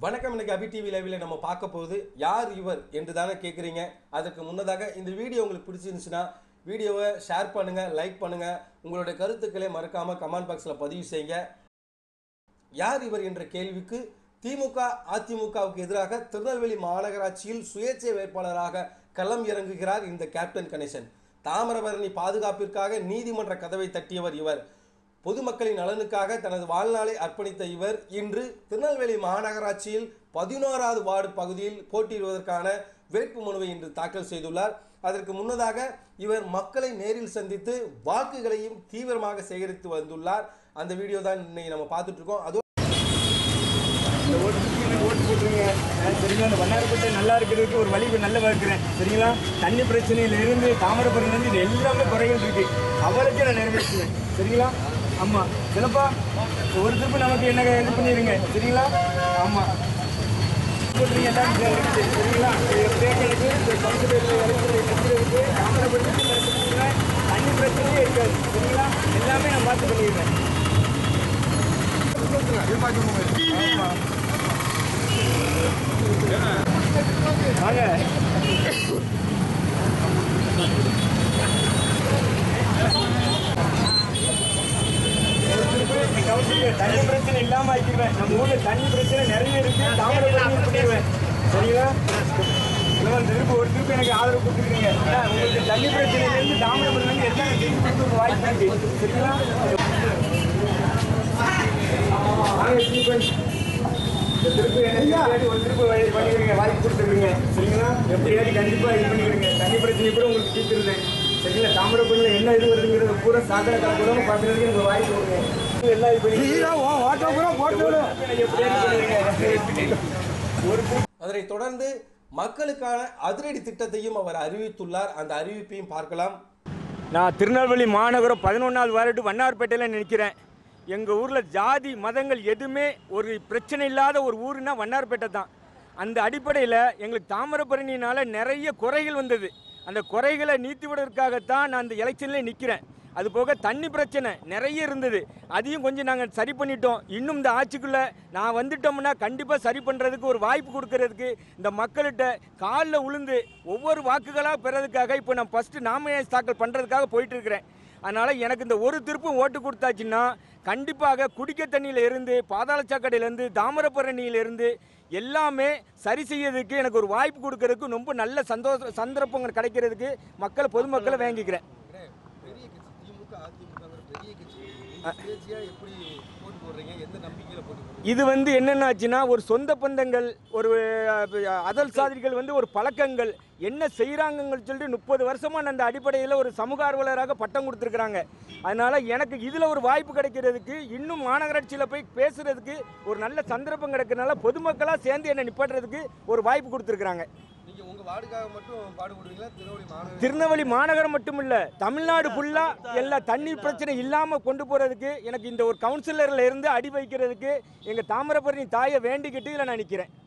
வணக்கம் இன்னைக்கு அபி டிவி லைவ்ல நம்ம பார்க்க போகுது யார் இவர் என்று தானே கேட்குறீங்க அதற்கு முன்னதாக இந்த வீடியோ உங்களுக்கு பிடிச்சிருந்துச்சுன்னா வீடியோவை ஷேர் பண்ணுங்க லைக் பண்ணுங்க உங்களுடைய கருத்துக்களை மறக்காம கமெண்ட் பாக்ஸில் பதிவு செய்யுங்க யார் இவர் என்ற கேள்விக்கு திமுக அதிமுகவுக்கு எதிராக திருநெல்வேலி மாநகராட்சியில் சுயேட்சை வேட்பாளராக களம் இறங்குகிறார் இந்த கேப்டன் கணேசன் தாமிரபரணி பாதுகாப்பிற்காக நீதிமன்ற கதவை தட்டியவர் இவர் பொதுமக்களின் நலனுக்காக தனது வாழ்நாளை அர்ப்பணித்த இவர் இன்று திருநெல்வேலி மாநகராட்சியில் பதினோராவது வார்டு பகுதியில் போட்டியிடுவதற்கான வேட்பு மனுவை இன்று தாக்கல் செய்துள்ளார் அதற்கு முன்னதாக இவர் மக்களை நேரில் சந்தித்து வாக்குகளையும் தீவிரமாக சேகரித்து வந்துள்ளார் அந்த வீடியோ தான் இன்னைக்கு நம்ம பார்த்துட்டு இருக்கோம் அதோ இந்த ஓட்டுக்கு எனக்கு ஓட்டு போட்டுருங்க அஹ் சரிங்களா இந்த வண்ணாரப்பேட்டை நல்லா இருக்கிறதுக்கு ஒரு வழி நல்ல வைக்கிறேன் சரிங்களா தண்ணி பிரச்சனையில இருந்து தாமிரபரணிலேருந்து இது எல்லாமே குறைகள் இருக்கு அவளுக்கு நான் நிறைவேற்றுவேன் சரிங்களா ஆமாம் சிலப்பா ஒரு திருப்பு நமக்கு என்ன இது பண்ணிடுங்க சரிங்களா ஆமாம் போட்டுருங்க எல்லாரும் சேர்ந்து, சரிங்களா தேர்தலுக்கு இந்த கவுன்சிலரில் இறக்குறது இருக்கிறதுக்கு தாமிரபரணிக்கு பிரச்சனை தண்ணி பிரச்சனையே இருக்காது சரிங்களா எல்லாமே நான் பார்த்து பண்ணிடுறேன் ஆமாம் வாங்க தண்ணி பிரச்சனை இல்லாம ஆக்கிடுவேன் நம்ம ஊர்ல தண்ணி பிரச்சனை நிறைய இருக்கு தாமிரபரணி பண்ணிடுவேன் சரிங்களா இல்லை திருப்பி ஒரு திருப்பி எனக்கு ஆதரவு கொடுத்துருக்கீங்க உங்களுக்கு தண்ணி பிரச்சனையிலேருந்து தாமிரபரணி எல்லாம் திருப்பி கொடுக்க வாய்ப்பு இருக்கு சரிங்களா வாங்க திருப்பி இந்த திருப்பி எனக்கு ஒரு திருப்பி வழி பண்ணிக்கிறீங்க வாய்ப்பு கொடுத்துருக்கீங்க சரிங்களா எப்படியாவது கண்டிப்பாக இது பண்ணிக்கிறீங்க தண்ணி பிரச்சனை கூட உங்களுக்கு தீர்த்துருந்தேன் சரிங்களா தாமிரபரணியில் என்ன இது வருதுங்கிறத பூரா சாக்கடை கலக்கூடாம பார்க்குறதுக்கு எனக்கு வாய்ப்பு கொடுங்க எல்லாம் இது பண்ணி ஓட்டோ பூரா போட்டு ஒரு அதனைத் தொடர்ந்து மக்களுக்கான அதிரடி திட்டத்தையும் அவர் அறிவித்துள்ளார் அந்த அறிவிப்பையும் பார்க்கலாம் நான் திருநெல்வேலி மாநகரம் பதினொன்றாவது வார்டு வண்ணார்பேட்டையில் நிற்கிறேன் எங்கள் ஊரில் ஜாதி மதங்கள் எதுவுமே ஒரு பிரச்சனை இல்லாத ஒரு ஊருன்னா வண்ணார்பேட்டை தான் அந்த அடிப்படையில் எங்களுக்கு தாமிரபரணியினால் நிறைய குறைகள் வந்தது அந்த குறைகளை நீத்திவிடுவதற்காகத்தான் நான் அந்த எலெக்ஷன்லேயே நிற்கிறேன் அது போக தண்ணி பிரச்சனை நிறைய இருந்தது அதையும் கொஞ்சம் நாங்கள் சரி பண்ணிட்டோம் இன்னும் இந்த ஆட்சிக்குள்ளே நான் வந்துட்டோம்னா கண்டிப்பாக சரி பண்ணுறதுக்கு ஒரு வாய்ப்பு கொடுக்கறதுக்கு இந்த மக்கள்கிட்ட காலில் உளுந்து ஒவ்வொரு வாக்குகளாக பெறதுக்காக இப்போ நான் ஃபஸ்ட்டு நாமினேஷன் தாக்கல் பண்ணுறதுக்காக போயிட்டு இருக்கிறேன் அதனால் எனக்கு இந்த ஒரு திருப்பும் ஓட்டு கொடுத்தாச்சுன்னா கண்டிப்பாக குடிக்க தண்ணியில இருந்து பாதாள சாக்கடையிலேருந்து தாமிரபரணியிலிருந்து எல்லாமே சரி செய்யறதுக்கு எனக்கு ஒரு வாய்ப்பு கொடுக்கறதுக்கு ரொம்ப நல்ல சந்தோஷ சந்தர்ப்பங்கள் கிடைக்கிறதுக்கு மக்களை பொதுமக்களை வேங்கிக்கிறேன் பெரிய கட்சி திமுக அதிமுகங்கிற பெரிய கட்சி சுயேட்சையா எப்படி போட்டு போடுறீங்க எந்த நம்பிக்கையில போட்டு போடுறீங்க இது வந்து என்னென்ன ஆச்சுன்னா ஒரு சொந்த பந்தங்கள் ஒரு அஹ், அதல் சாதிகள் வந்து ஒரு பழக்கங்கள் என்ன செய்கிறாங்கன்னு சொல்லிட்டு முப்பது வருஷமாக நான் அந்த அடிப்படையில் ஒரு சமூக ஆர்வலராக பட்டம் கொடுத்துருக்குறாங்க அதனால் எனக்கு இதில் ஒரு வாய்ப்பு கிடைக்கிறதுக்கு இன்னும் மாநகராட்சியில் போய் பேசுகிறதுக்கு ஒரு நல்ல சந்தர்ப்பம் கிடைக்கிறதுனால பொதுமக்களாக சேர்ந்து என்னை நிப்பாட்டுறதுக்கு ஒரு வாய்ப்பு கொடுத்துருக்குறாங்க நீங்க உங்க வார்டுக்காக மட்டும் பாடுபடுறீங்களா திருநெல்வேலி மாநகர திருநெல்வேலி மாநகரம் மட்டும் இல்ல தமிழ்நாடு ஃபுல்லா எல்லா தண்ணீர் பிரச்சனை இல்லாம கொண்டு போறதுக்கு எனக்கு இந்த ஒரு கவுன்சிலர்ல இருந்து அடி வைக்கிறதுக்கு எங்க தாமிரபரணி தாயை வேண்டிக்கிட்டு இதில் நான் நிற்கிறேன்